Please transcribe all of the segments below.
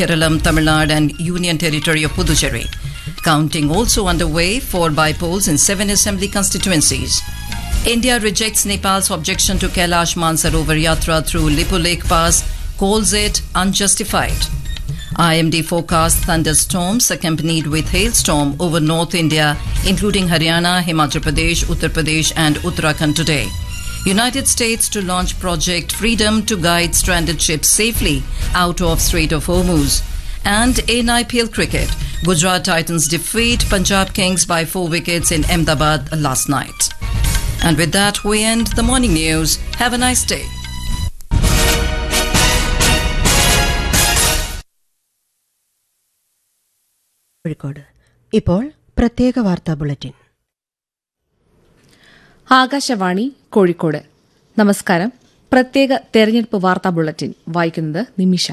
Keralam, Tamil Nadu, and Union Territory of Puducherry. Counting also underway for by-polls in seven assembly constituencies. India rejects Nepal's objection to Kailash Mansarovar Yatra through Lipo Lake Pass, calls it unjustified. IMD forecast thunderstorms accompanied with hailstorm over North India, including Haryana, Himachal Pradesh, Uttar Pradesh, and Uttarakhand today. United States to launch Project Freedom to guide stranded ships safely out of Strait of Hormuz. And in IPL cricket, Gujarat Titans defeat Punjab Kings by four wickets in Ahmedabad last night. And with that, we end the morning news. Have a nice day. Kozhikode ഇപ്പോൾ പ്രത്യേക വാർത്താ bulletin Akashvani Kozhikode നമസ്കാരം പ്രത്യേക തെരഞ്ഞെടുപ്പ് വാർത്താ bulletin വായിക്കുന്നത് നിമിഷ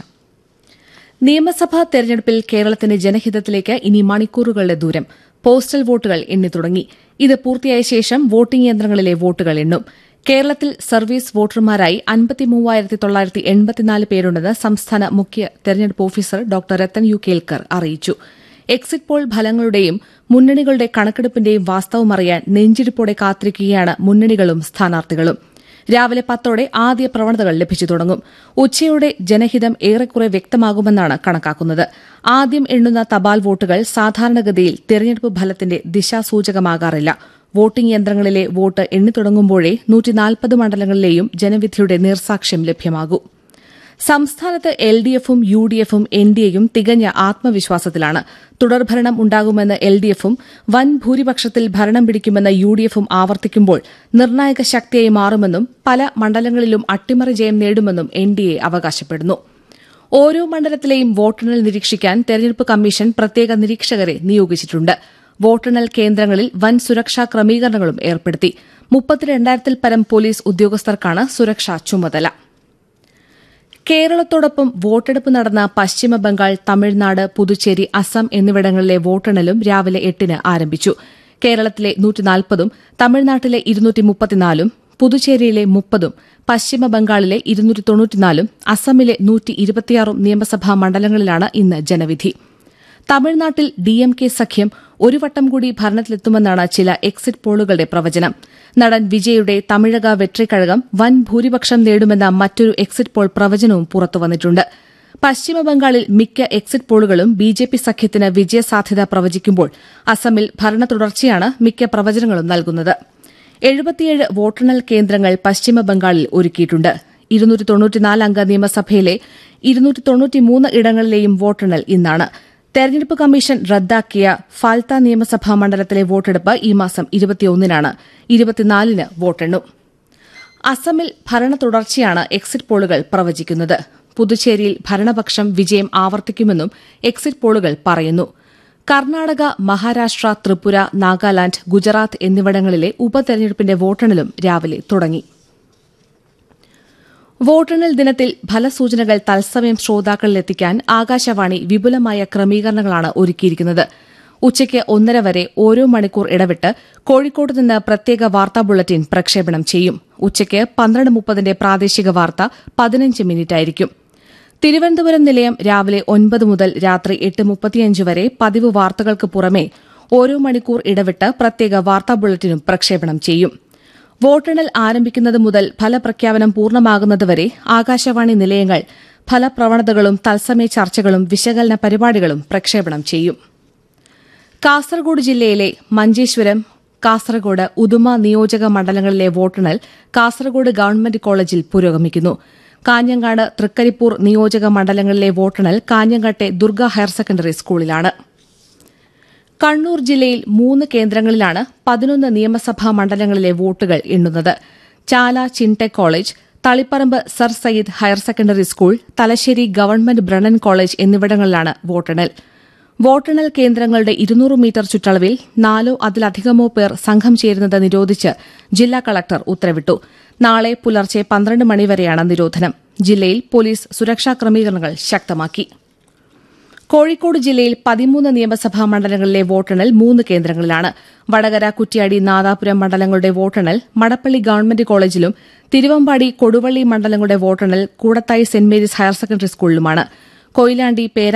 നിയമസഭാ തെരഞ്ഞെടുപ്പിൽ കേരളത്തിന്റെ ജനഹിതത്തിലേക്ക് ഇനി മണിക്കൂറുകളുടെ ദൂരം പോസ്റ്റൽ വോട്ടുകൾ എണ്ണി തുടങ്ങി ഇത് പൂർത്തിയായ ശേഷം വോട്ടിംഗ് യന്ത്രങ്ങളിലെ വോട്ടുകൾ എണ്ണും കേരളത്തിൽ സർവീസ് വോട്ടർമാരായി അൻപത്തിമൂവായിരത്തി തൊള്ളായിരത്തി എൺപത്തിനാല് പേരുണ്ടെന്ന് സംസ്ഥാന മുഖ്യ തെരഞ്ഞെടുപ്പ് officer doctor Rattan U Kelkar അറിയിച്ചു എക്സിറ്റ് പോൾ ഫലങ്ങളുടെയും മുന്നണികളുടെ കണക്കെടുപ്പിന്റെയും വാസ്തവമറിയാൻ നെഞ്ചിടിപ്പോടെ കാത്തിരിക്കുകയാണ് മുന്നണികളും സ്ഥാനാർത്ഥികളും രാവിലെ പത്തോടെ ആദ്യ പ്രവണതകൾ ലഭിച്ചു തുടങ്ങും ഉച്ചയോടെ ജനഹിതം ഏറെക്കുറെ വ്യക്തമാകുമെന്നാണ് കണക്കാക്കുന്നത് ആദ്യം എണ്ണുന്ന തപാൽ വോട്ടുകൾ സാധാരണഗതിയിൽ തെരഞ്ഞെടുപ്പ് ഫലത്തിന്റെ ദിശാസൂചകമാകാറില്ല വോട്ടിംഗ് യന്ത്രങ്ങളിലെ വോട്ട് എണ്ണിത്തുടങ്ങുമ്പോഴേ നൂറ്റിനാൽപ്പത് മണ്ഡലങ്ങളിലെയും ജനവിധിയുടെ നീർസാക്ഷ്യം ലഭ്യമാകൂ സംസ്ഥാനത്ത് എൽ ഡി എഫും യു ഡി എഫും എൻ ഡി എയും തികഞ്ഞ ആത്മവിശ്വാസത്തിലാണ് തുടർഭരണം ഉണ്ടാകുമെന്ന് എൽ ഡി എഫും വൻ ഭൂരിപക്ഷത്തിൽ ഭരണം പിടിക്കുമെന്ന് യു ഡി എഫും ആവർത്തിക്കുമ്പോൾ നിർണായക ശക്തിയായി മാറുമെന്നും പല മണ്ഡലങ്ങളിലും അട്ടിമറി ജയം നേടുമെന്നും എൻ ഡി എ അവകാശപ്പെടുന്നു ഓരോ മണ്ഡലത്തിലെയും വോട്ടെണ്ണൽ നിരീക്ഷിക്കാൻ തെരഞ്ഞെടുപ്പ് കമ്മീഷൻ പ്രത്യേക നിരീക്ഷകരെ നിയോഗിച്ചിട്ടുണ്ട് വോട്ടെണ്ണൽ കേന്ദ്രങ്ങളിൽ വൻ സുരക്ഷാ ക്രമീകരണങ്ങളും ഏർപ്പെടുത്തി മുപ്പത്തിരണ്ടായിരത്തിൽ പരം പോലീസ് ഉദ്യോഗസ്ഥർക്കാണ് സുരക്ഷാ ചുമതല കേരളത്തോടൊപ്പം വോട്ടെടുപ്പ് നടന്ന പശ്ചിമബംഗാൾ തമിഴ്നാട് പുതുച്ചേരി അസം എന്നിവിടങ്ങളിലെ വോട്ടെണ്ണലും രാവിലെ എട്ടിന് ആരംഭിച്ചു കേരളത്തിലെ നൂറ്റിനാൽപ്പതും തമിഴ്നാട്ടിലെ ഇരുന്നൂറ്റി മുപ്പത്തിനാലും പുതുച്ചേരിയിലെ മുപ്പതും പശ്ചിമബംഗാളിലെ ഇരുന്നൂറ്റി തൊണ്ണൂറ്റിനാലും അസമിലെ നൂറ്റി ഇരുപത്തിയാറും നിയമസഭാ മണ്ഡലങ്ങളിലാണ് ഇന്ന് ജനവിധി തമിഴ്നാട്ടിൽ ഡിഎംകെ സഖ്യം ഒരു വട്ടം കൂടി ഭരണത്തിലെത്തുമെന്നാണ് ചില എക്സിറ്റ് പോളുകളുടെ പ്രവചനം നടൻ വിജയുടെ തമിഴക വെട്രിക്കഴകം വൻ ഭൂരിപക്ഷം നേടുമെന്ന മറ്റൊരു എക്സിറ്റ് പോൾ പ്രവചനവും പുറത്തുവന്നിട്ടുണ്ട് പശ്ചിമബംഗാളിൽ മിക്ക എക്സിറ്റ് പോളുകളും ബിജെപി സഖ്യത്തിന് വിജയസാധ്യത പ്രവചിക്കുമ്പോൾ അസമിൽ ഭരണ തുടർച്ചയാണ് മിക്ക പ്രവചനങ്ങളും നൽകുന്നത് എഴുപത്തിയേഴ് വോട്ടെണ്ണൽ കേന്ദ്രങ്ങൾ പശ്ചിമബംഗാളിൽ ഒരുക്കിയിട്ടുണ്ട് ഇരുന്നൂറ്റി തൊണ്ണൂറ്റിനാല് അംഗ നിയമസഭയിലെ ഇരുന്നൂറ്റി തൊണ്ണൂറ്റിമൂന്ന് ഇടങ്ങളിലെയും വോട്ടെണ്ണൽ ഇന്നാണ് തെരഞ്ഞെടുപ്പ് കമ്മീഷൻ റദ്ദാക്കിയ ഫാൽത്ത നിയമസഭാ മണ്ഡലത്തിലെ വോട്ടെടുപ്പ് ഈ മാസം ഇരുപത്തിയൊന്നിനാണ് ഇരുപത്തിനാലിന് വോട്ടെണ്ണും അസമിൽ ഭരണ തുടർച്ചയാണ് എക്സിറ്റ് പോളുകൾ പ്രവചിക്കുന്നത് പുതുച്ചേരിയിൽ ഭരണപക്ഷം വിജയം ആവർത്തിക്കുമെന്നും എക്സിറ്റ് പോളുകൾ പറയുന്നു കർണാടക മഹാരാഷ്ട്ര ത്രിപുര നാഗാലാന്റ് ഗുജറാത്ത് എന്നിവിടങ്ങളിലെ ഉപതെരഞ്ഞെടുപ്പിന്റെ വോട്ടെണ്ണലും രാവിലെ തുടങ്ങി വോട്ടെണ്ണൽ ദിനത്തിൽ ഫലസൂചനകൾ തത്സമയം ശ്രോതാക്കളിലെത്തിക്കാൻ ആകാശവാണി വിപുലമായ ക്രമീകരണങ്ങളാണ് ഒരുക്കിയിരിക്കുന്നത് ഉച്ചയ്ക്ക് ഒന്നര വരെ ഓരോ മണിക്കൂർ ഇടവിട്ട് കോഴിക്കോട് നിന്ന് പ്രത്യേക വാർത്താ ബുള്ളറ്റിൻ പ്രക്ഷേപണം ചെയ്യും ഉച്ചയ്ക്ക് പന്ത്രണ്ട് മുപ്പതിന്റെ പ്രാദേശിക വാർത്ത പതിനഞ്ച് മിനിറ്റായിരിക്കും തിരുവനന്തപുരം നിലയം രാവിലെ ഒൻപത് മുതൽ രാത്രി എട്ട് മുപ്പത്തിയഞ്ച് വരെ പതിവ് വാർത്തകൾക്ക് പുറമെ ഓരോ മണിക്കൂർ ഇടവിട്ട് പ്രത്യേക വാർത്താ ബുള്ളറ്റിനും പ്രക്ഷേപണം ചെയ്യും വോട്ടെണ്ണൽ ആരംഭിക്കുന്നത് മുതൽ ഫലപ്രഖ്യാപനം പൂർണ്ണമാകുന്നതുവരെ ആകാശവാണി നിലയങ്ങൾ ഫലപ്രവണതകളും തത്സമയ ചർച്ചകളും വിശകലന പരിപാടികളും പ്രക്ഷേപണം ചെയ്യും കാസർഗോഡ് ജില്ലയിലെ മഞ്ചേശ്വരം കാസർഗോഡ് ഉദുമ നിയോജക മണ്ഡലങ്ങളിലെ വോട്ടെണ്ണൽ കാസർഗോഡ് ഗവൺമെന്റ് കോളേജിൽ പുരോഗമിക്കുന്നു കാഞ്ഞങ്ങാട് തൃക്കരിപ്പൂർ നിയോജക മണ്ഡലങ്ങളിലെ വോട്ടെണ്ണൽ കാഞ്ഞങ്ങാട്ടെ ദുർഗ ഹയർ സെക്കൻഡറി സ്കൂളിലാണ് കണ്ണൂർ ജില്ലയിൽ മൂന്ന് കേന്ദ്രങ്ങളിലാണ് പതിനൊന്ന് നിയമസഭാ മണ്ഡലങ്ങളിലെ വോട്ടുകൾ എണ്ണുന്നത് Chala Chintech college Taliparamba sir Syed higher secondary school Thalassery government Brennen college എന്നിവിടങ്ങളിലാണ് വോട്ടെണ്ണൽ വോട്ടെണ്ണൽ കേന്ദ്രങ്ങളുടെ ഇരുന്നൂറ് മീറ്റർ ചുറ്റളവിൽ നാലോ അതിലധികമോ പേർ സംഘം ചേരുന്നത് നിരോധിച്ച് ജില്ലാ കളക്ടർ ഉത്തരവിട്ടു നാളെ പുലർച്ചെ പന്ത്രണ്ട് മണിവരെയാണ് നിരോധനം ജില്ലയിൽ പോലീസ് സുരക്ഷാ ക്രമീകരണങ്ങൾ ശക്തമാക്കി കോഴിക്കോട് ജില്ലയിൽ പതിമൂന്ന് നിയമസഭാ മണ്ഡലങ്ങളിലെ വോട്ടെണ്ണൽ മൂന്ന് കേന്ദ്രങ്ങളിലാണ് വടകര കുറ്റ്യാടി നാദാപുരം മണ്ഡലങ്ങളുടെ വോട്ടെണ്ണൽ മടപ്പള്ളി ഗവൺമെന്റ് കോളേജിലും തിരുവമ്പാടി കൊടുവള്ളി മണ്ഡലങ്ങളുടെ വോട്ടെണ്ണൽ Koodathayi Saint Mary's higher secondary സ്കൂളിലുമാണ് കൊയിലാണ്ടി പേര